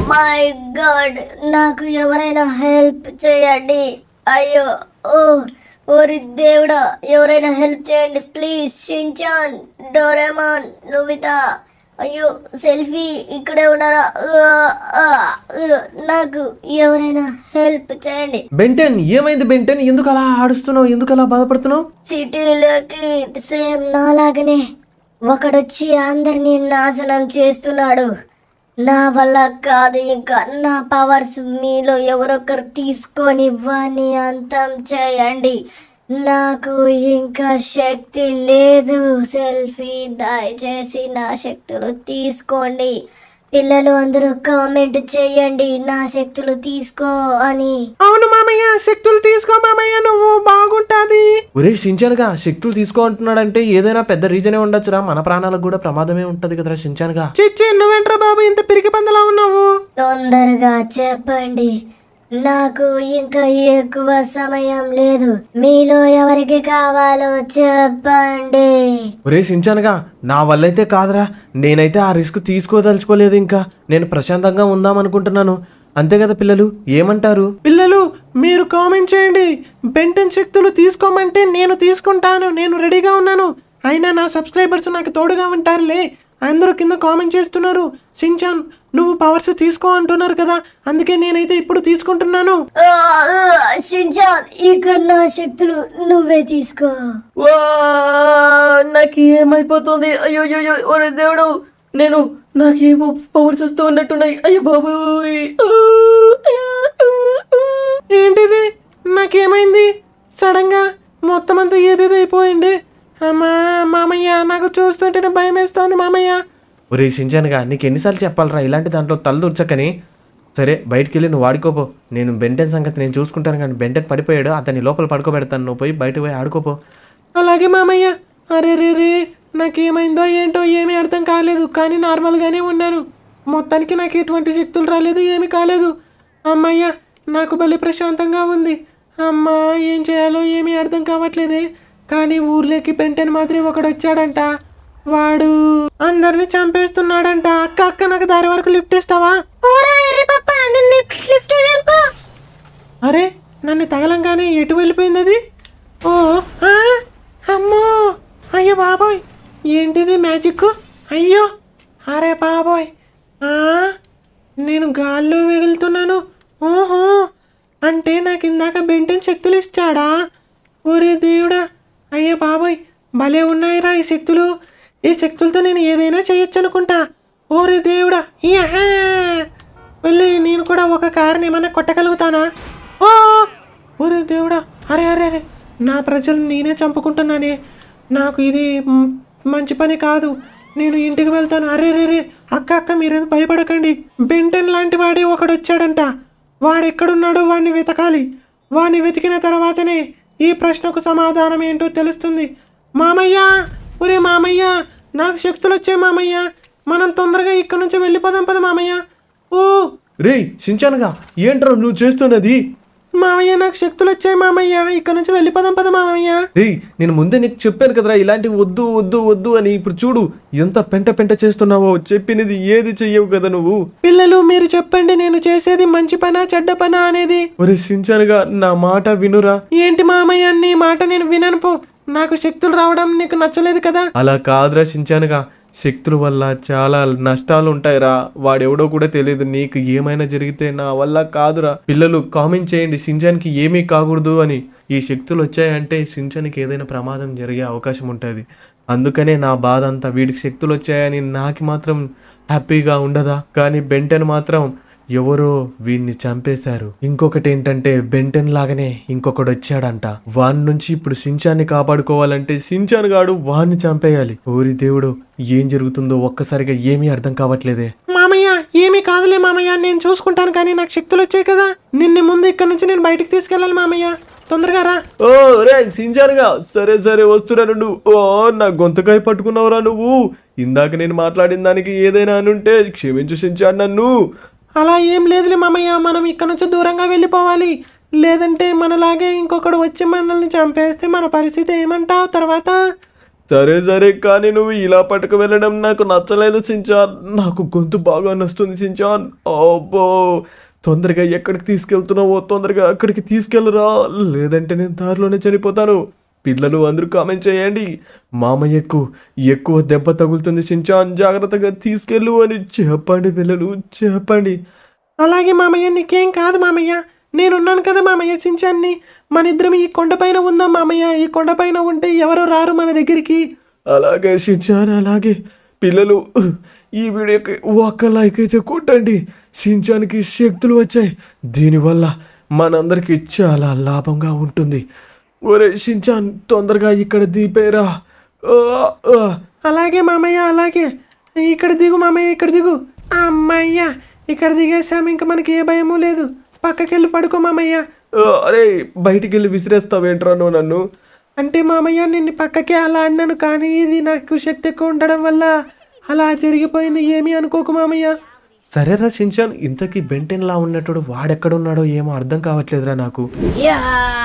My God నాకు ఎవరైనా help చేయండి అయ్యో ఓ ఓరి దేవుడా ఎవరైనా హెల్ప్ చేయండి ప్లీజ్ షించాన్ డోరేమాన్ నువితా అయ్యో సెల్ఫీ ఇక్కడే ఉన్నారా ఆ, ఆ, ఆ, నాకు ఎవరైనా హెల్ప్ చేయండి బెంటెన్ ఏమైంది బెంటెన్ ఎందుకు అలా ఆడుస్తున్నావు ఎందుకు అలా బాధపడుతున్నావు సిటీలోకి సేమ్ నాలాగనే ఒకడొచ్చి అందరినీ నాశనం చేస్తున్నాడు నా వల్ల కాదు ఇంకా నా పవర్స్ మీలో ఎవరొకరు తీసుకొని వాణ్ణి అంతం చేయండి నాకు ఇంకా శక్తి లేదు సెల్ఫీ దయచేసి నా శక్తులు తీసుకోండి పిల్లలు అందరూ కామెంట్ చేయండి నా శక్తులు తీసుకో అని అవును మామయ్య శక్తులు తీసుకో మామయ్య నువ్వు బాగుంటాది ఒరే షించానుగా శక్తులు తీసుకో అంటున్నాడంటే ఏదైనా పెద్ద రీజనే ఉండొచ్చురా మన ప్రాణాలకు కూడా ప్రమాదమే ఉంటది కదరా షించానుగా చిచ్చి నువ్వేంట్రా బాబు ఇంత పిరికి పందలా ఉన్నావు తొందరగా చెప్పండి నాకు ఇంకా ఎక్కువ సమయం లేదు మీలో ఎవరికి కావాలో చెప్పండి ఒరే షించానుగా నా వల్లైతే కాదురా నేనైతే ఆ రిస్క్ తీసుకోదలుచుకోలేదు ఇంకా నేను ప్రశాంతంగా ఉందాం అనుకుంటున్నాను అంతే కదా పిల్లలు ఏమంటారు పిల్లలు మీరు కామెంట్ చేయండి బెంటన్ శక్తులు తీసుకోమంటే నేను తీసుకుంటాను నేను రెడీగా ఉన్నాను అయినా నా సబ్స్క్రైబర్స్ నాకు తోడుగా ఉంటారులే అందరూ కింద కామెంట్ చేస్తున్నారు సించాన్ నువ్వు పవర్స్ తీసుకో అంటున్నారు కదా అందుకే నేనైతే ఇప్పుడు తీసుకుంటున్నాను ఆ, ఆ, షించాన్ ఇక నా శక్తులు నువ్వే తీసుకో వా నాకు ఏమైపోతుంది అయ్యో అయ్యో ఒరే దేవుడు నేను నాకేమో పవర్స్ వస్తూ ఉన్నట్టున్నాయి అయ్యో బాబోయ్ ఆ, అయ్యో, ఆ, ఆ. ఏంటిది నాకేమైంది సడన్ గా మొత్తం అంతా ఏదేదో అయిపోయింది అమ్మా మామయ్య నాకు చూస్తుంటేనే భయం వేస్తోంది మామయ్య ఒరే సించానుగా నీకు ఎన్నిసార్లు చెప్పాలరా ఇలాంటి దాంట్లో తల దూర్చకని సరే బయటికి వెళ్ళి నువ్వు ఆడుకోపో నేను బెంటెన్ సంగతి నేను చూసుకుంటాను కానీ బెంటెన్ పడిపోయాడు అతన్ని లోపల పడుకోబెడతాను నువ్వు పోయి బయట పోయి ఆడుకోపో అలాగే మామయ్య అరే రే రే నాకేమైందో ఏంటో ఏమీ అర్థం కాలేదు కానీ నార్మల్గానే ఉన్నాను మొత్తానికి నాకు ఎటువంటి శక్తులు రాలేదు ఏమీ కాలేదు అమ్మయ్య నాకు భలే ప్రశాంతంగా ఉంది అమ్మా ఏం చేయాలో ఏమీ అర్థం కావట్లేదే కానీ ఊర్లోకి పెంటెన్ మాదిరి ఒకడు వచ్చాడంట వాడు అందరిని చంపేస్తున్నాడంట అక్క అక్క నాకు దారి వరకు లిఫ్ట్ ఇస్తావా అరే నన్ను తగలంగానే ఎటు వెళ్ళిపోయింది అది ఓ ఆ, అమ్మో అయ్యో బాబోయ్ ఏంటిది మ్యాజిక్ అయ్యో అరే బాబోయ్ ఆ, నేను గాల్లో వెగులుతున్నాను ఓహో అంటే నాకు ఇందాక బెంటన్ శక్తులు ఇచ్చాడా ఒరే దేవుడా అయ్యో బాబోయ్ భలే ఉన్నాయిరా ఈ శక్తులు ఈ శక్తులతో నేను ఏదైనా చేయొచ్చు అనుకుంటా ఓరే దేవుడా యహా వెళ్ళి నేను కూడా ఒక కారుని ఏమైనా కొట్టగలుగుతానా ఓ ఒరే దేవుడా అరే అరే అరే నా ప్రజలు నేనే చంపుకుంటున్నానే నాకు ఇది మ్, మంచి పని కాదు నేను ఇంటికి వెళ్తాను అరే రే రే అక్క అక్క మీరేం భయపడకండి బెంటన్ లాంటి వాడే ఒకడు వచ్చాడంట వాడెక్కడున్నాడో వాడిని వెతకాలి వాడిని వెతికిన తర్వాతనే ఈ ప్రశ్నకు సమాధానం ఏంటో తెలుస్తుంది మామయ్య ఒరే మామయ్య నాకు శక్తులు వచ్చాయి మామయ్య మనం తొందరగా ఇక్కడ నుంచి వెళ్ళిపోదాం పద మామయ్య ఓ రే సించానుగా ఏంట్రా నువ్వు చేస్తున్నది మామయ్య నాకు శక్తులు వచ్చాయి మామయ్య ఇక్కడ నుంచి వెళ్ళిపోదాం పద మామయ్య రే నేను ముందే నీకు చెప్పాను కదరా ఇలాంటివి వద్దు వద్దు వద్దు అని ఇప్పుడు చూడు ఎంత పెంట పెంట చేస్తున్నావో చెప్పినది ఏది చెయ్యవు కదా నువ్వు పిల్లలు మీరు చెప్పండి నేను చేసేది మంచి పనా చెడ్డ పనా అనేది ఒరే సించానుగా నా మాట వినురా ఏంటి మామయ్య నీ మాట నేను వినను పో నాకు శక్తులు రావడం నీకు నచ్చలేదు కదా అలా కాదురా సించానుగా శక్తుల వల్ల చాలా నష్టాలు ఉంటాయిరా వాడెవడో కూడా తెలియదు నీకు ఏమైనా జరిగితే నా వల్ల కాదురా పిల్లలు కామెంట్ చేయండి సించానికి ఏమీ కాకూడదు అని ఈ శక్తులు వచ్చాయంటే సించానికి ఏదైనా ప్రమాదం జరిగే అవకాశం ఉంటుంది అందుకనే నా బాధ అంతా వీడికి శక్తులు వచ్చాయని నాకు మాత్రం హ్యాపీగా ఉండదా కానీ బెంటన్ మాత్రం ఎవరో వీడిని చంపేశారు ఇంకొకటి ఏంటంటే బెంటన్ లాగానే ఇంకొకడు వచ్చాడంట వాని నుంచి ఇప్పుడు సించాన్ని కాపాడుకోవాలంటే సించాన్ గాడు వాడిని చంపేయాలి ఓరి దేవుడు ఏం జరుగుతుందో ఒక్కసారిగా ఏమీ అర్థం కావట్లేదే మామయ్య ఏమీ కాదులే మామయ్య నేను చూసుకుంటాను కానీ నాకు శక్తులు వచ్చాయి కదా నిన్ను ముందు ఇక్కడ నుంచి నేను బయటికి తీసుకెళ్ళాలి మామయ్య తొందరగా రా ఓ రే సించానుగా సరే సరే వస్తున్నాను నువ్వు ఓ నా గొంతకాయ పట్టుకున్నావురా నువ్వు ఇందాక నేను మాట్లాడిన దానికి ఏదైనా అనుంటే క్షమించు సించాను నన్ను అలా ఏం లేదులే మామయ్య మనం ఇక్కడ నుంచి దూరంగా వెళ్ళిపోవాలి లేదంటే మనలాగే ఇంకొకడు వచ్చి మనల్ని చంపేస్తే మన పరిస్థితి ఏమంటావు తర్వాత సరే సరే కానీ నువ్వు ఇలా పట్టుకు వెళ్ళడం నాకు నచ్చలేదు సించాన్ నాకు గొంతు బాగా నొస్తుంది సించాన్ అబ్బో తొందరగా ఎక్కడికి తీసుకెళ్తున్నావో తొందరగా అక్కడికి తీసుకెళ్ళరా లేదంటే నేను దారిలోనే చనిపోతాను పిల్లలు అందరూ కామెంట్ చేయండి మామయ్యకు ఎక్కువ దెబ్బ తగులుతుంది సించాన్ జాగ్రత్తగా తీసుకెళ్ళు అని చెప్పండి పిల్లలు చెప్పండి అలాగే మామయ్య నీకేం కాదు మామయ్య నేనున్నాను కదా మామయ్య సించాన్ని మన ఇద్దరం ఈ కొండపైన ఉందాం మామయ్య ఈ కొండపైన ఉంటే ఎవరు రారు మన దగ్గరికి అలాగే షించాన్ అలాగే పిల్లలు ఈ వీడియోకి ఒక్క లైక్ అయితే కొట్టండి షించాన్కి శక్తులు వచ్చాయి దీనివల్ల మనందరికీ చాలా లాభంగా ఉంటుంది ఒరే షించాన్ తొందరగా ఇక్కడ దీపేరా ఆ, ఆ. అలాగే మామయ్య అలాగే ఇక్కడ దిగు మామయ్య ఇక్కడ దిగు అమ్మయ్య ఇక్కడ దిగేసాము ఇంకా మనకి ఏ భయము లేదు పక్కకెళ్ళి పడుకో మామయ్య ఆ, అరే బయటికి వెళ్ళి విసిరేస్తావేంట్రా నువ్వు నన్ను అంటే మామయ్య నిన్ను పక్కకే అలా అన్నాను కానీ ఇది నాకు శక్తి ఎక్కువ ఉండడం వల్ల అలా జరిగిపోయింది ఏమీ అనుకోకు మామయ్య సరేరా షించాన్ ఇంతకీ బెంటెన్లా ఉన్నట్టుడు వాడెక్కడున్నాడో ఏమో అర్థం కావట్లేదురా నాకు యా!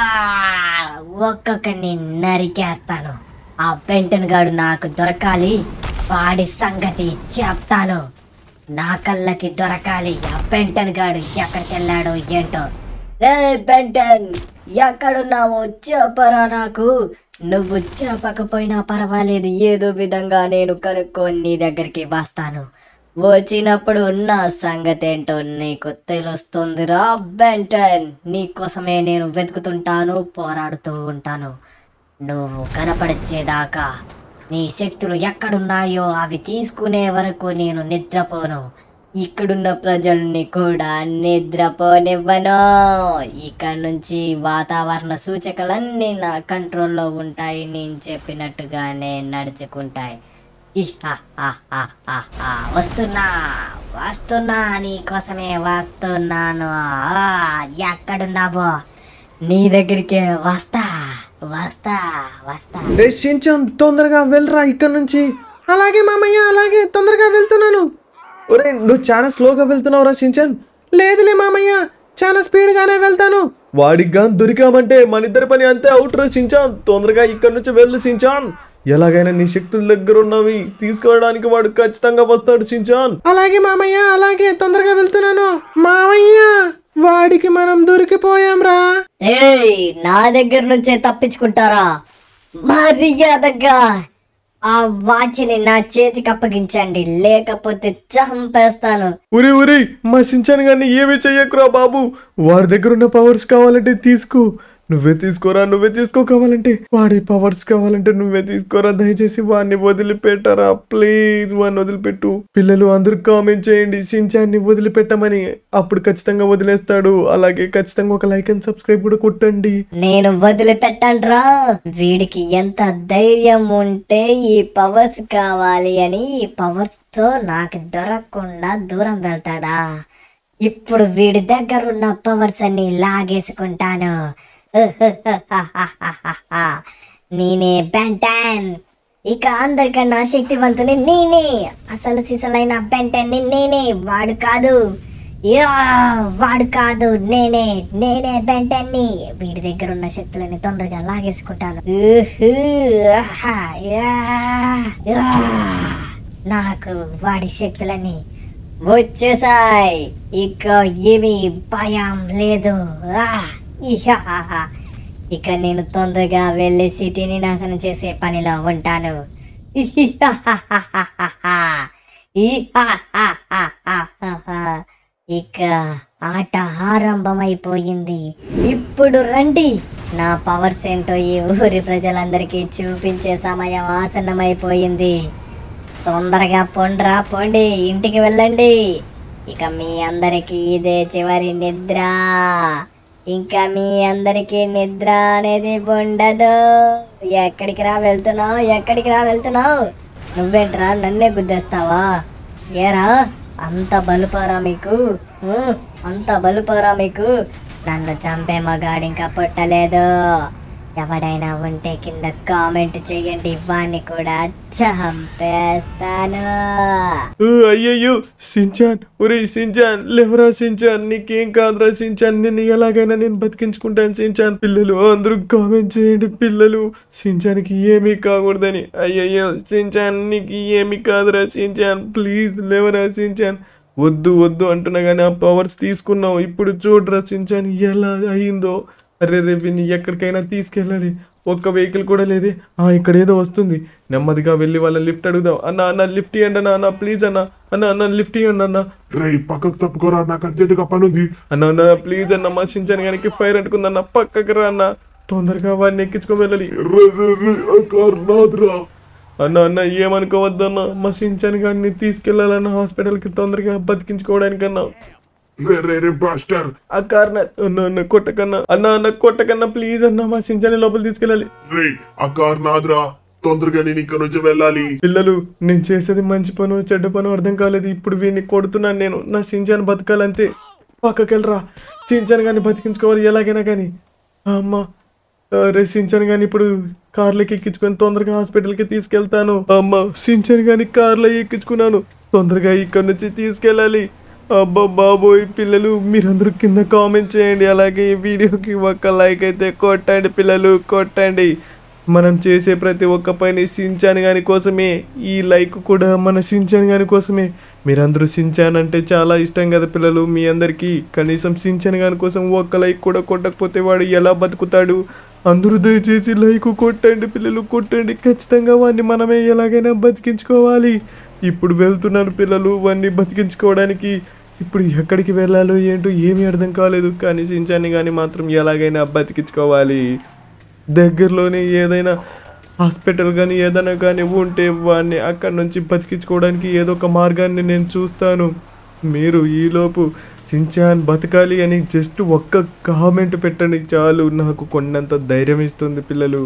ఒక్కొక్కడిని నరికేస్తాను ఆ పెంటన్ గాడు నాకు దొరకాలి వాడి సంగతి చెప్తాను నా కళ్ళకి దొరకాలి ఆ పెంటన్ గాడు ఎక్కడికి వెళ్ళాడో ఏంటో రే పెంటన్ ఎక్కడున్నావో చెప్పరా నాకు నువ్వు చెప్పకపోయినా పర్వాలేదు ఏదో విధంగా నేను కనుక్కొని నీ దగ్గరికి వస్తాను వచ్చినప్పుడు నా సంగతి ఏంటో నీకు తెలుస్తుందిరా బెంటన్ నీకోసమే నేను వెతుకుతుంటాను పోరాడుతూ ఉంటాను నువ్వు కనపడిచేదాకా నీ శక్తులు ఎక్కడున్నాయో అవి తీసుకునే వరకు నేను నిద్రపోను ఇక్కడున్న ప్రజల్ని కూడా నిద్రపోనివ్వను ఇక్కడ నుంచి వాతావరణ సూచకలన్నీ నా కంట్రోల్లో ఉంటాయి నేను చెప్పినట్టుగానే నడుచుకుంటాయి ఇహ్హహహహహ. వస్తున్నా వస్తున్నా నీకోసమే వస్తున్నాను ఆ, ఎక్కడున్నావో నీ దగ్గరికే వస్తా వస్తా వస్తా రే షించాన్ తొందరగా వెళ్ళరా ఇక్కడ నుంచి అలాగే మామయ్య అలాగే తొందరగా వెళ్తున్నాను ఒరే నువ్వు చాలా స్లోగా వెళ్తున్నావురా షించాన్ లేదులే మామయ్య చాలా స్పీడ్గానే వెళ్తాను వాడికి గాని దొరికామంటే మన ఇద్దరి పని అంతే అవుట్ రా సించాన్ తొందరగా ఇక్కడ నుంచి వెళ్ళు సించాన్ ఎలాగైనా నీ శక్తుల దగ్గర ఉన్నవి తీసుకోవడానికి వాడు ఖచ్చితంగా వస్తాడు సించాన్ అలాగే మామయ్య అలాగే తొందరగా వెళ్తున్నాను మామయ్య వాడికి మనం దొరికిపోయాంరా ఏయ్ నా దగ్గర నుంచే తప్పించుకుంటారా మర్యాదగా ఆ వాచ్ని నా చేతికి అప్పగించండి లేకపోతే చంపేస్తాను ఉరి ఉరి మా సించాన్ గారిని ఏమీ చెయ్యకురా బాబు వాడి దగ్గర ఉన్న పవర్స్ కావాలంటే తీసుకో నువ్వే తీసుకోరా నువ్వే తీసుకో కావాలంటే వాడి పవర్స్ కావాలంటే నువ్వే తీసుకోరా దయచేసి వాడిని వదిలిపెట్టరా ప్లీజ్ వాడిని వదిలిపెట్టు పిల్లలు అందరూ కామెంట్ చేయండి సించాన్ని వదిలిపెట్టమని అప్పుడు ఖచ్చితంగా వదిలేస్తాడు అలాగే ఖచ్చితంగా ఒక లైక్ అండ్ సబ్స్క్రైబ్ కూడా కొట్టండి నేను వదిలిపెట్టండ్రా వీడికి ఎంత ధైర్యం ఉంటే ఈ పవర్స్ కావాలి అని ఈ పవర్స్ తో నాకు దొరకకుండా దూరం వెళ్తాడా ఇప్పుడు వీడి దగ్గర ఉన్న పవర్స్ అన్ని లాగేసుకుంటాను నేనే బెంటాన్ ఇక అందరికన్నా శక్తివంతుని నేనే అసలు సిసలైన బెంటన్ని నేనే వాడు కాదు యా వాడు కాదు నేనే నేనే బెంటన్ని వీడి దగ్గర ఉన్న శక్తులని తొందరగా లాగేసుకుంటాను ఊహూ, ఆహా, యా, యా. నాకు వాడి శక్తులని వచ్చేసాయి ఇక ఏమి భయం లేదు ఆ, ఇహా. ఇక నేను తొందరగా వెళ్ళి సిటీని నాశనం చేసే పనిలో ఉంటాను ఇహిహాహాహాహాహా. ఇహాహాహాహాహా. ఇక ఆట ఆరంభమైపోయింది ఇప్పుడు రండి నా పవర్స్ ఏంటో ఈ ఊరి ప్రజలందరికీ చూపించే సమయం ఆసన్నమైపోయింది తొందరగా పొండ్రా పోండి ఇంటికి వెళ్ళండి ఇక మీ అందరికీ ఇదే చివరి నిద్ర ఇంకా మీ అందరికీ నిద్ర అనేది ఉండదు ఎక్కడికి రా వెళ్తున్నావు ఎక్కడికి రా వెళ్తున్నావు నువ్వేంట్రా నన్నే గుద్దేస్తావా ఏరా అంత బలుపారా మీకు ఊ, అంత బలుపారా మీకు నన్ను చంపే మగాడు ఇంకా పుట్టలేదు ఎవడైనా ఉంటే కింద కామెంట్ చేయండి వాణ్ణి కూడా చంపేస్తాను ఊ, అయ్యయ్యో సించాన్ ఒరే సించాన్ లేవరా సించాన్ నీకేం కాదురా సించాన్ నిన్ను ఎలాగైనా నేను బతికించుకుంటాను సించాన్ పిల్లలు అందరూ కామెంట్ చేయండి పిల్లలు సించాన్కి ఏమీ కాకూడదని అయ్యయ్యో సించాన్ నీకు ఏమీ కాదురా సించాన్ ప్లీజ్ లేవరా సించాన్ వద్దు వద్దు అంటున్నా కానీ ఆ పవర్స్ తీసుకున్నావు ఇప్పుడు చూడరా సించాన్ ఎలా అయిందో అరే రే విని ఎక్కడికైనా తీసుకెళ్ళాలి ఒక్క వెహికల్ కూడా లేదే ఆ ఇక్కడ ఏదో వస్తుంది నెమ్మదిగా వెళ్ళి వాళ్ళ లిఫ్ట్ అడుగుదాం అన్న అన్న లిఫ్ట్ ఇవ్వండి అన్న అన్న ప్లీజ్ అన్న అన్న అన్న లిఫ్ట్ ఇవ్వండి అన్న రే పక్కకు తప్పుకోరా నాకు అర్జెంటుగా పనుంది అన్న అన్న ప్లీజ్ అన్న మా సించాన్ గారికి ఫైర్ అంటుకుందన్న పక్కకి రా అన్న తొందరగా వాడిని ఎక్కించుకొని వెళ్ళాలి రే రే రే ఆ కారు నాదిరా అన్న అన్న ఏమనుకోవద్దన్న మా సించాన్ గారిని తీసుకెళ్లాలన్న హాస్పిటల్కి తొందరగా బతికించుకోవడానికన్నా రే రే రే బాస్టర్ ఆ కార్నర్ అన్న అన్న కొట్టకన్నా అన్న అన్న కొట్టకన్నా ప్లీజ్ అన్న మా సించాన్ని లోపల తీసుకెళ్ళాలి రే ఆ కారు నాదిరా తొందరగా నేను ఇక్కడ నుంచి వెళ్ళాలి పిల్లలు నేను చేసేది మంచి పను చెడ్డ పను అర్థం కాలేదు ఇప్పుడు వీడిని కొడుతున్నాను నేను నా సించాన్ బతకాలంతే పక్కకెళ్ళరా సించాన్ కానీ బతికించుకోవాలి ఎలాగైనా కానీ అమ్మ రే సించాన్ కానీ ఇప్పుడు కార్లోకి ఎక్కించుకొని తొందరగా హాస్పిటల్కి తీసుకెళ్తాను అమ్మ సించాన్ కానీ కార్లో ఎక్కించుకున్నాను తొందరగా ఇక్కడ నుంచి తీసుకెళ్ళాలి అబ్బా బాబోయ్ పిల్లలు మీరందరూ కింద కామెంట్ చేయండి అలాగే ఈ వీడియోకి ఒక లైక్ అయితే కొట్టండి పిల్లలు కొట్టండి మనం చేసే ప్రతి ఒక్క పని సించాన్ గాని కోసమే ఈ లైక్ కూడా మన సించాన్ గాని కోసమే మీరందరూ సించాన్ అంటే చాలా ఇష్టం కదా పిల్లలు మీ అందరికీ కనీసం సించాన్ గాని కోసం ఒక్క లైక్ కూడా కొట్టకపోతే వాడు ఎలా బతుకుతాడు అందరూ దయచేసి లైక్ కొట్టండి పిల్లలు కొట్టండి ఖచ్చితంగా వాడిని మనమే ఎలాగైనా బతికించుకోవాలి ఇప్పుడు వెళ్తున్నారు పిల్లలు వాడిని బతికించుకోవడానికి ఇప్పుడు ఎక్కడికి వెళ్ళాలో ఏంటో ఏమీ అర్థం కాలేదు కానీ సించాన్ని కానీ మాత్రం ఎలాగైనా బతికించుకోవాలి దగ్గరలోనే ఏదైనా హాస్పిటల్ కానీ ఏదైనా కానీ ఉంటే వాడిని అక్కడి నుంచి బతికించుకోవడానికి ఏదో ఒక మార్గాన్ని నేను చూస్తాను మీరు ఈలోపు సించాన్ బతకాలి అని జస్ట్ ఒక్క కామెంట్ పెట్టండి చాలు నాకు కొన్నంత ధైర్యం ఇస్తుంది పిల్లలు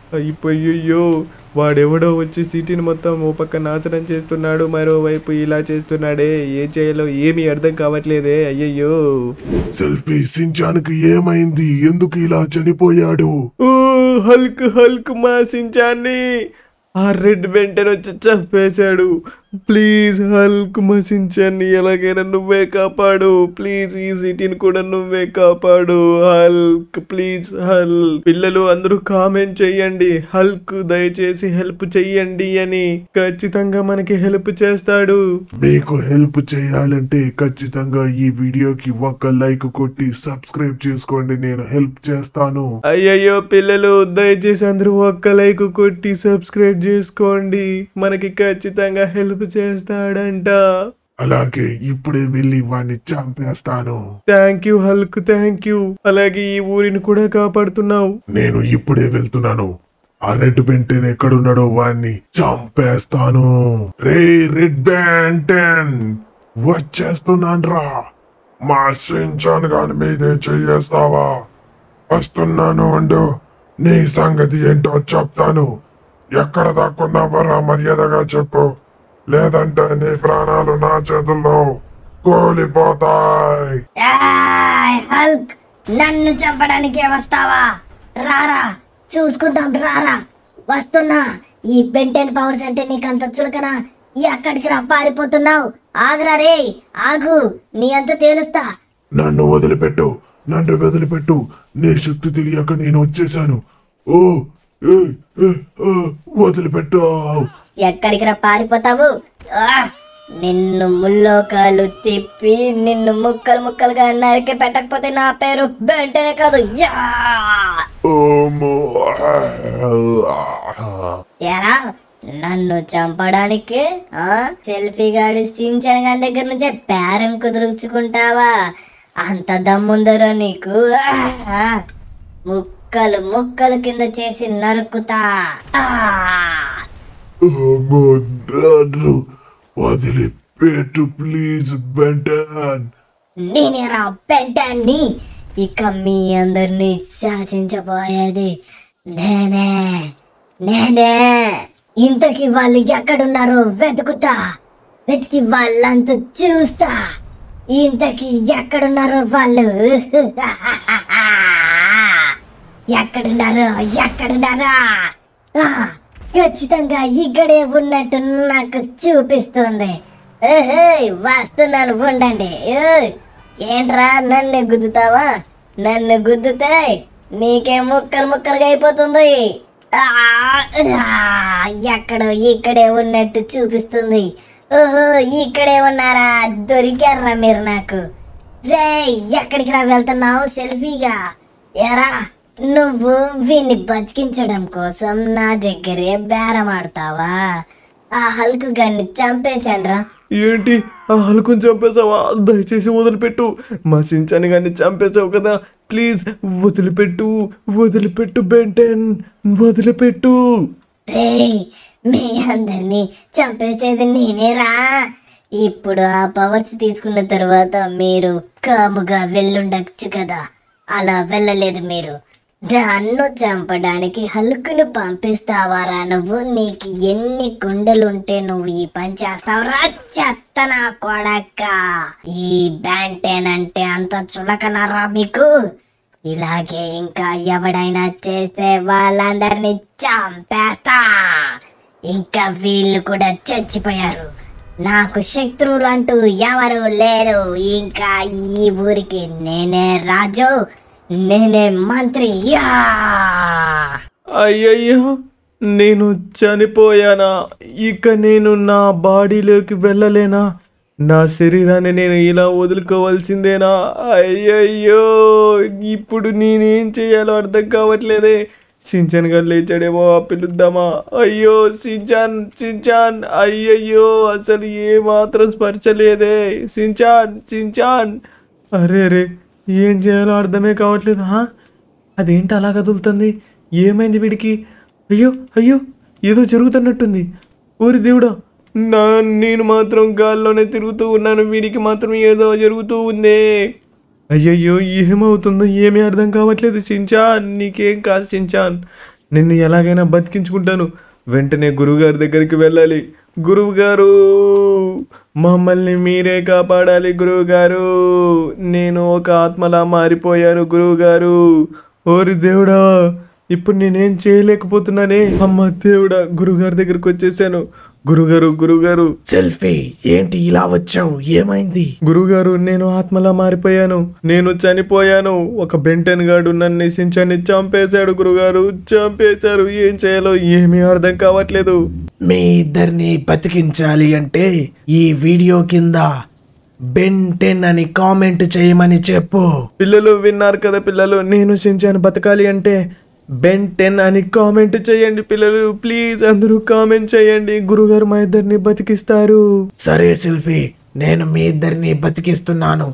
అయ్యో వాడెవడో వచ్చి సిటీని మొత్తం ఓ పక్క నాశనం చేస్తున్నాడు మరోవైపు ఇలా చేస్తున్నాడే ఏం చేయాలో ఏమీ అర్థం కావట్లేదే అయ్యయ్యో సెల్ఫీ సించానికి ఏమైంది ఎందుకు ఇలా చనిపోయాడు ఓ హల్క్ హల్క్ మా సించాన్ని ఆ రెడ్ వెంటనే వచ్చి చంపేశాడు ప్లీజ్ హల్క్ మా సించాన్ని ఎలాగైనా నువ్వే కాపాడు ప్లీజ్ ఈ సిటీని కూడా నువ్వే కాపాడు హల్క్ ప్లీజ్ హల్ పిల్లలు అందరూ కామెంట్ చెయ్యండి హల్క్ దయచేసి హెల్ప్ చెయ్యండి అని ఖచ్చితంగా మనకి హెల్ప్ చేస్తాడు మీకు హెల్ప్ చేయాలంటే ఖచ్చితంగా ఈ వీడియోకి ఒక లైక్ కొట్టి సబ్స్క్రైబ్ చేసుకోండి నేను హెల్ప్ చేస్తాను అయ్యయ్యో పిల్లలు దయచేసి అందరూ ఒక్క లైక్ కొట్టి సబ్స్క్రైబ్ చేసుకోండి మనకి ఖచ్చితంగా హెల్ప్ చేస్తాడంట అలాగే ఇప్పుడే వెళ్ళి వాడిని చంపేస్తాను thank you Hulk thank you అలాగే ఈ ఊరిని కూడా కాపాడుతున్నావు నేను ఇప్పుడే వెళ్తున్నాను ఆ రెడ్ బెంటెన్ ఎక్కడున్నాడో వాడిని చంపేస్తాను రే రెడ్ బెంటెన్ వచ్చేస్తున్నాన్రా మా సించాన్ గాని మీదే చెయ్యేస్తావా వస్తున్నాను అండు నీ సంగతి ఏంటో చెప్తాను ఎక్కడ దాక్కున్నావరా మర్యాదగా చెప్పు లేదంటే నీ ప్రాణాలు నా చేతుల్లో కూలిపోతాయి ఏయ్, హల్క్ నన్ను చంపడానికి వస్తావా రారా చూసుకుందాం రారా వస్తున్నా ఈ బెంటెన్ పవర్స్ అంటే నీకంత చులకన ఎక్కడికి రా పారిపోతున్నావు ఆగరా రే ఆగు నీ అంత తేలుస్తా నన్ను వదిలిపెట్టు నన్ను వదిలిపెట్టు నీ శక్తి తెలియక నేను వచ్చేసాను ఓ ఏ, ఏ, ఆ, వదిలిపెట్టు ఎక్కడికి రా పారిపోతావు ఆ! నిన్ను ముల్లోకాలు తిప్పి నిన్ను ముక్కలు ముక్కలుగా నరికి పెట్టకపోతే నా పేరు బెంటనే కాదు యా! ఓమో. ఏరా నన్ను చంపడానికి ఆ సెల్ఫీ గాడి సించన్ గారి దగ్గర నుంచే పేరం కుదుర్చుకుంటావా అంత దమ్ముందరో నీకు ఆ! ముక్కలు ముక్కలు కింద చేసి నరుకుతా ఆ! ఓమో, నన్ను వదిలిపెట్టు ప్లీజ్ బెంటన్ నేనేరా పెంటాన్ని ఇక మీ అందరినీ శాసించబోయేది నేనే నేనే ఇంతకి వాళ్ళు ఎక్కడున్నారో వెతుకుతా వెతికి వాళ్ళంతా చూస్తా ఇంతకి ఎక్కడున్నారో వాళ్ళు ఎక్కడున్నారు ఎక్కడున్నారా ఆ, ఖచ్చితంగా ఇక్కడే ఉన్నట్టు నాకు చూపిస్తుంది ఏహేయ్, వస్తున్నాను ఉండండి ఏయ్, ఏంట్రా నన్ను గుద్దుతావా నన్ను గుద్దుతే నీకే ముక్కలు ముక్కలుగా అయిపోతుంది ఆ, ఆ, ఎక్కడో ఇక్కడే ఉన్నట్టు చూపిస్తుంది ఓహో ఇక్కడే ఉన్నారా దొరికారా మీరు నాకు రే ఎక్కడికి రా వెళ్తున్నావు సెల్ఫీగా ఎరా నువ్వు వీన్ని బతికించడం కోసం నా దగ్గరే బేరం ఆడతావా ఆ హల్కు గన్ని చంపేశాన్రా ఏంటి ఆ హలుకుని చంపేశావా దయచేసి వదిలిపెట్టు మా సించాని గారిని చంపేశావు కదా ప్లీజ్ వదిలిపెట్టు వదిలిపెట్టు బెంటెన్ వదిలిపెట్టు రే మీ అందరినీ చంపేసేది నేనేరా ఇప్పుడు ఆ పవర్స్ తీసుకున్న తర్వాత మీరు కాముగా వెళ్ళుండొచ్చు కదా అలా వెళ్ళలేదు మీరు నన్ను చంపడానికి హల్కును పంపిస్తావారా నువ్వు నీకు ఎన్ని గుండెలుంటే నువ్వు ఈ పని చేస్తావురా చెత్త నా కొడక్క ఈ బ్యాంటేన్ అంటే అంత చులకనరా మీకు ఇలాగే ఇంకా ఎవడైనా చేస్తే వాళ్ళందరినీ చంపేస్తా ఇంకా వీళ్ళు కూడా చచ్చిపోయారు నాకు శత్రువులు అంటూ ఎవరు లేరు ఇంకా ఈ ఊరికి నేనే రాజు నేనే మంత్రి యా అయ్యయ్యో నేను చనిపోయానా ఇక నేను నా బాడీలోకి వెళ్ళలేనా నా శరీరాన్ని నేను ఇలా వదులుకోవాల్సిందేనా అయ్యయ్యో ఇప్పుడు నేనేం చేయాలో అర్థం కావట్లేదే సించాన్ గారు లేచాడేమో పిలుద్దామా అయ్యో సించాన్ సించాన్ అయ్యయ్యో అసలు ఏ మాత్రం స్పర్శ లేదే సించాన్ సించాన్ అరే అరే ఏం చేయాలో అర్థమే కావట్లేదు హా? అదేంటి అలా కదులుతుంది ఏమైంది వీడికి అయ్యో అయ్యో ఏదో జరుగుతున్నట్టుంది ఊరి దేవుడా నా నేను మాత్రం గాల్లోనే తిరుగుతూ ఉన్నాను వీడికి మాత్రం ఏదో జరుగుతూ ఉందే అయ్యయ్యో ఏమవుతుందో ఏమీ అర్థం కావట్లేదు సించాన్ నీకేం కాదు సించాన్ నిన్ను ఎలాగైనా బతికించుకుంటాను వెంటనే గురువుగారి దగ్గరికి వెళ్ళాలి గురువుగారు మమ్మల్ని మీరే కాపాడాలి గురువుగారు నేను ఒక ఆత్మలా మారిపోయాను గురువుగారు ఓరి దేవుడా ఇప్పుడు నేనేం చేయలేకపోతున్నానే అమ్మ దేవుడా గురుగారి దగ్గరికి వచ్చేసాను గురుగారు గురుగారు సెల్ఫీ ఏంటి ఇలా వచ్చావు ఏమైంది గురుగారు నేను ఆత్మలా మారిపోయాను నేను చనిపోయాను ఒక బెంటన్ గాడు నన్ను సించాన్ని చంపేశాడు గురుగారు చంపేశారు ఏం చేయాలో ఏమీ అర్థం కావట్లేదు మీ ఇద్దరిని బతికించాలి అంటే ఈ వీడియో కింద బెన్ టెన్ అని కామెంట్ చేయమని చెప్పు పిల్లలు విన్నారు కదా పిల్లలు నేను సించాను బతకాలి అంటే బెన్ టెన్ అని కామెంట్ చేయండి పిల్లలు ప్లీజ్ అందరూ కామెంట్ చేయండి గురుగారు మా ఇద్దరిని బతికిస్తారు సరే శిల్పి నేను మీ ఇద్దరిని బతికిస్తున్నాను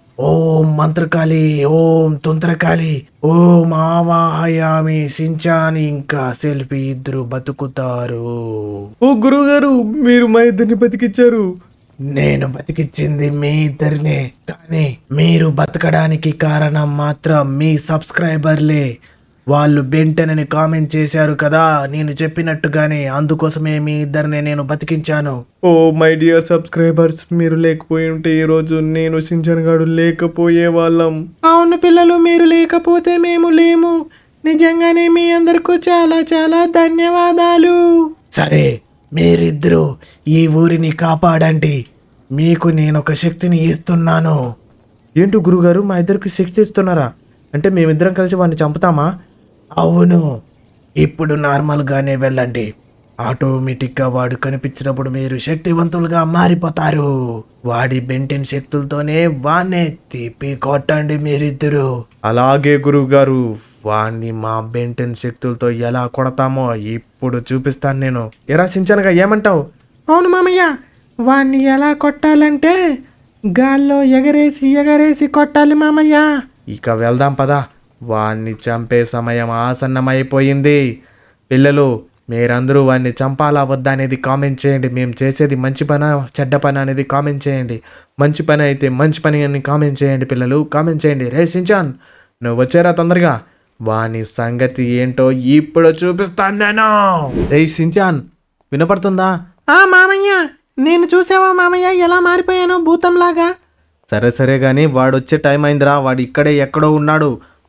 ఓం మంత్రకాళి ఓం తుంత్రకాళి ఓం ఆవాహయామి సించాని ఇంకా శిల్పి ఇద్దరు బతుకుతారు ఓ గురుగారు మీరు మా ఇద్దరిని బతికిచ్చారు నేను బతికిచ్చింది మీ ఇద్దరినే కానీ మీరు బతకడానికి కారణం మాత్రం మీ సబ్స్క్రైబర్లే వాళ్ళు బెంటనని కామెంట్ చేశారు కదా నేను చెప్పినట్టుగానే అందుకోసమే మీ ఇద్దరిని నేను బతికించాను ఓ మై డియర్ సబ్స్క్రైబర్స్ మీరు లేకపోయి ఉంటే ఈ రోజు నేను సించన్ గాడు లేకపోయే వాళ్ళం అవును పిల్లలు మీరు లేకపోతే మేము లేము నిజంగానే మీ అందరికీ చాలా చాలా ధన్యవాదాలు సరే మీరిద్దరూ ఈ ఊరిని కాపాడండి మీకు నేను ఒక శక్తిని ఇస్తున్నాను ఏంటి గురుగారు మా ఇద్దరికి శక్తి ఇస్తున్నారా అంటే మేమిద్దరం కలిసి వాడిని చంపుతామా అవును ఇప్పుడు నార్మల్గానే వెళ్ళండి ఆటోమేటిక్గా వాడు కనిపించినప్పుడు మీరు శక్తివంతులుగా మారిపోతారు వాడి బెంటెన్ శక్తులతోనే వాణ్ణే తిప్పి కొట్టండి మీరిద్దరు అలాగే గురువుగారు వాణ్ణి మా బెంటెన్ శక్తులతో ఎలా కొడతామో ఇప్పుడు చూపిస్తాను నేను ఎరా సించనగా ఏమంటావు అవును మామయ్య వాణ్ణి ఎలా కొట్టాలంటే గాల్లో ఎగరేసి ఎగరేసి కొట్టాలి మామయ్య ఇక వెళ్దాం పదా వాణ్ణి చంపే సమయం ఆసన్నమైపోయింది పిల్లలు మీరందరూ వాడిని చంపాలా వద్దా అనేది కామెంట్ చేయండి మేము చేసేది మంచి పని చెడ్డ పని అనేది కామెంట్ చేయండి మంచి పని అయితే మంచి పని అని కామెంట్ చేయండి పిల్లలు కామెంట్ చేయండి రే సించాన్ నువ్వు వచ్చారా తొందరగా వాని సంగతి ఏంటో ఇప్పుడు చూపిస్తాను నేను రే సించాన్ వినపడుతుందా ఆ మామయ్య నేను చూసావా మామయ్య ఎలా మారిపోయానో భూతంలాగా సరే సరే కానీ వాడు వచ్చే టైం అయిందిరా వాడు ఇక్కడే ఎక్కడో ఉన్నాడు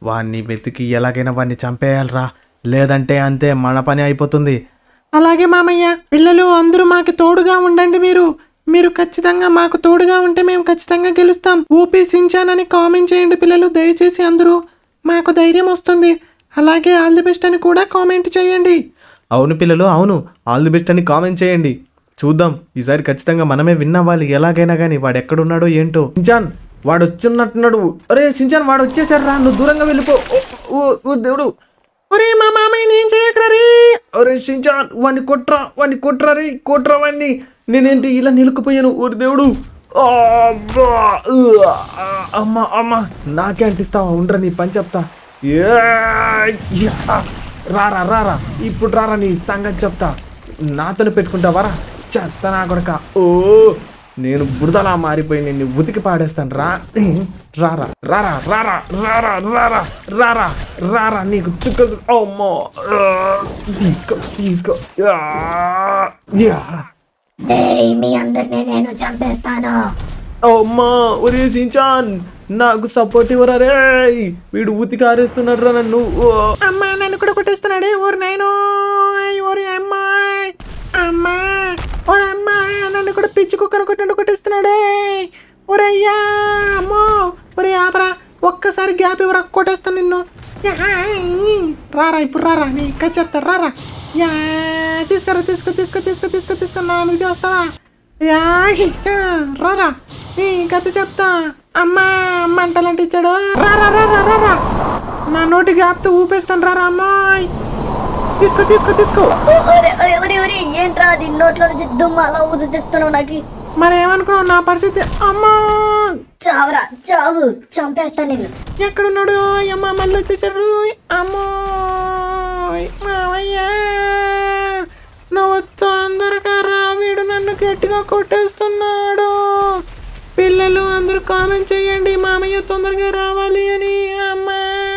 వాడిని వెతికి ఎలాగైనా వాడిని చంపేయాలరా లేదంటే అంతే మన పని అయిపోతుంది అలాగే మామయ్య పిల్లలు అందరూ మాకు తోడుగా ఉండండి మీరు మీరు ఖచ్చితంగా మాకు తోడుగా ఉంటే మేము ఖచ్చితంగా గెలుస్తాం ఊపి సించానని కామెంట్ చేయండి పిల్లలు దయచేసి అందరూ మాకు ధైర్యం వస్తుంది అలాగే ఆల్ ది బెస్ట్ అని కూడా కామెంట్ చేయండి అవును పిల్లలు అవును ఆల్ ది బెస్ట్ అని కామెంట్ చేయండి చూద్దాం ఈసారి ఖచ్చితంగా మనమే విన్నవ్వాలి ఎలాగైనా కానీ వాడు ఎక్కడున్నాడో ఏంటో సించాన్ వాడు వచ్చినట్టున్నాడు అరే సించాన్ వాడు వచ్చేసాడు రా నువ్వు దూరంగా వెళ్ళిపో ఓ, ఓ, ఓ దేవుడు ఒరే మా మామయ్యని ఏం చేయకరా రే అరే సించాన్ వాడిని కొట్రా వాడిని కొట్రా రే కొట్రా వాడిని నేనేంటి ఇలా నిలుక్కుపోయాను ఊరి దేవుడు ఆ, అబ్బా, ఉ, ఆ, అమ్మ అమ్మ నాకే అంటిస్తావా ఉండరా నీ పని చెప్తా ఏ, యా. రారా రారా ఇప్పుడు రారా నీ సంగతి చెప్తా నాతోనే పెట్టుకుంటావారా చెత్త నా కొడక ఓ నేను బురదలా మారిపోయి నిన్ను ఉతికి పాడేస్తాను రా రారా రారా రారా రారా రారా రారా రారా నీకు చుక్క అమ్మో ఆ, తీసుకో తీసుకో ఆ, యా. ఏయ్, మీ అందరినీ నేను చంపేస్తాను అమ్మా ఒరే సించాన్ నాకు సపోర్ట్ ఇవ్వరా రే వీడు ఉతికి ఆరేస్తున్నాడు రా నన్ను ఓ. అమ్మా నన్ను కూడా కొట్టేస్తున్నాడే ఓరి నాయనో ఓరి అమ్మాయి అమ్మా ఓరి అమ్మాయి నన్ను కూడా పిచ్చి కుక్కను కొట్టినట్టు కొట్టేస్తున్నాడే ఒరే అయ్యా అమ్మో ఒరే ఆపరా ఒక్కసారి గ్యాప్ ఇవ్వరా కొట్టేస్తాను నిన్ను యాయ్. రారా ఇప్పుడు రారా నీ ఇంకా చెప్తా రారా యా తీసుకురా తీసుకో తీసుకో తీసుకో తీసుకో తీసుకో నా మీద వస్తావా యాయ్. ఆ, రారా నీ కథ చెప్తా అమ్మా మంటలంటే ఇచ్చాడు రారా రారా రారా నా నోటి గ్యాప్తో ఊపేస్తాను రారా అమ్మాయి తీసుకో తీసుకో తీసుకో ఓ, ఒరే ఒరే ఒరే ఒరే ఏంట్రా అది నోట్లో నుంచి దుమ్ము అలా ఊదుతీస్తున్నావు నాకు మరి ఏమనుకున్నావు నా పరిస్థితి అమ్మా చావరా చావు చంపేస్తా నిన్ను ఎక్కడున్నాడు అమ్మ మళ్ళీ వచ్చేసాడు అమ్మో మావయ్య నువ్వు తొందరగా రా వీడు నన్ను గట్టిగా కొట్టేస్తున్నాడు పిల్లలు అందరూ కామెంట్ చేయండి మామయ్య తొందరగా రావాలి అని అమ్మా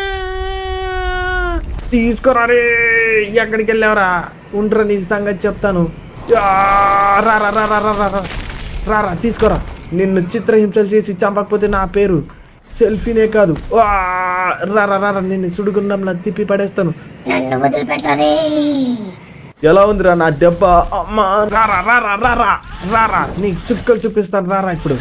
తీసుకురా రే ఎక్కడికి వెళ్ళావరా ఉండరా నీ సంగతి చెప్తాను ఆ, రారా రారా రారా రా. రారా తీసుకురా నిన్ను చిత్రహింసలు చేసి చంపకపోతే నా పేరు సెల్ఫీనే కాదు ఆ, రారా రారా నిన్ను సుడుగుండంలా తిప్పి పడేస్తాను నన్ను వదిలిపెట్టాలి ఎలా ఉందిరా నా దెబ్బ అమ్మా రారా రారా రారా రారా నీకు చుక్కలు చూపిస్తాను రారా ఇప్పుడు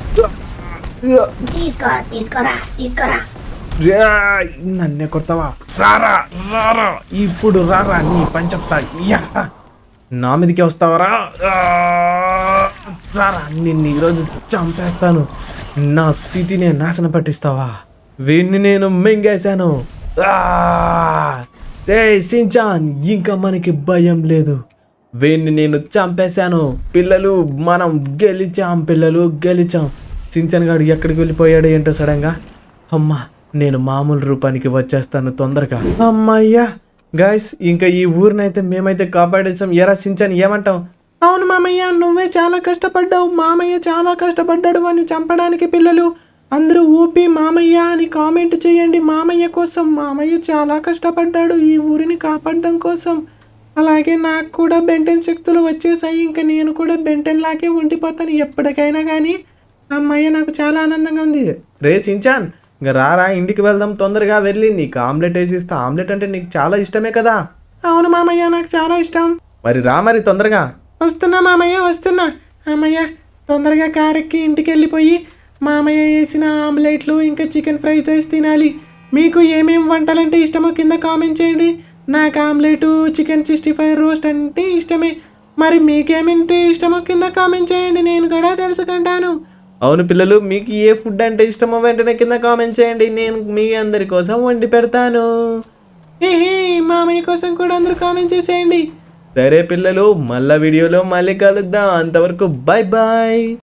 తీసుకో తీసుకోరా తీసుకోరా రేయ్, నన్నే కొడతావా రారా రారా ఇప్పుడు రారా నీ పని చెప్తా యా. నా మీదకి వస్తావరా ఆ, రారా నిన్ను ఈరోజు చంపేస్తాను నా స్థితిని నాశనం పట్టిస్తావా వీడిని నేను మింగేశాను ఆ, రేయ్ సించాన్ ఇంకా మనకి భయం లేదు వీడిని నేను చంపేశాను పిల్లలు మనం గెలిచాం పిల్లలు గెలిచాం సించన్ గాడు ఎక్కడికి వెళ్ళిపోయాడు ఏంటో సడన్గా అమ్మా నేను మామూలు రూపానికి వచ్చేస్తాను తొందరగా అమ్మయ్యా గాయస్ ఇంకా ఈ ఊరినైతే మేమైతే కాపాడేసాం ఎరా సించన్ ఏమంటాం అవును మామయ్య నువ్వే చాలా కష్టపడ్డావు మామయ్య చాలా కష్టపడ్డాడు అని చంపడానికి పిల్లలు అందరూ ఊపి మామయ్య అని కామెంట్ చేయండి మామయ్య కోసం మామయ్య చాలా కష్టపడ్డాడు ఈ ఊరిని కాపాడడం కోసం అలాగే నాకు కూడా బెంటెన్ శక్తులు వచ్చేసాయి ఇంకా నేను కూడా బెంటెన్ లాగే ఉండిపోతాను ఎప్పటికైనా కానీ అమ్మయ్య నాకు చాలా ఆనందంగా ఉంది రే సించాన్ ఇంకా రారా ఇంటికి వెళ్దాం తొందరగా వెళ్ళి నీకు ఆమ్లెట్ వేసి ఇస్తా ఆమ్లెట్ అంటే నీకు చాలా ఇష్టమే కదా అవును మామయ్య నాకు చాలా ఇష్టం మరి రా మరి తొందరగా వస్తున్నా మామయ్య వస్తున్నా అమ్మయ్య తొందరగా కారెక్కి ఇంటికి వెళ్ళిపోయి మామయ్య వేసిన ఆమ్లెట్లు ఇంకా చికెన్ ఫ్రైడ్ రైస్ తినాలి మీకు ఏమేం వంటలంటే ఇష్టమో కింద కామెంట్ చేయండి నాకు omelette chicken sixty five roast అంటే ఇష్టమే మరి మీకేమంటే ఇష్టమో కింద కామెంట్ చేయండి నేను కూడా తెలుసుకుంటాను అవును పిల్లలు మీకు ఏ ఫుడ్ అంటే ఇష్టమో వెంటనే కింద కామెంట్ చేయండి నేను మీ అందరి కోసం వండి పెడతాను ఏహే మామయ్య కోసం కూడా అందరూ కామెంట్ చేసేయండి సరే పిల్లలు మళ్ళా వీడియోలో మళ్ళీ కలుద్దాం అంతవరకు బాయ్ బాయ్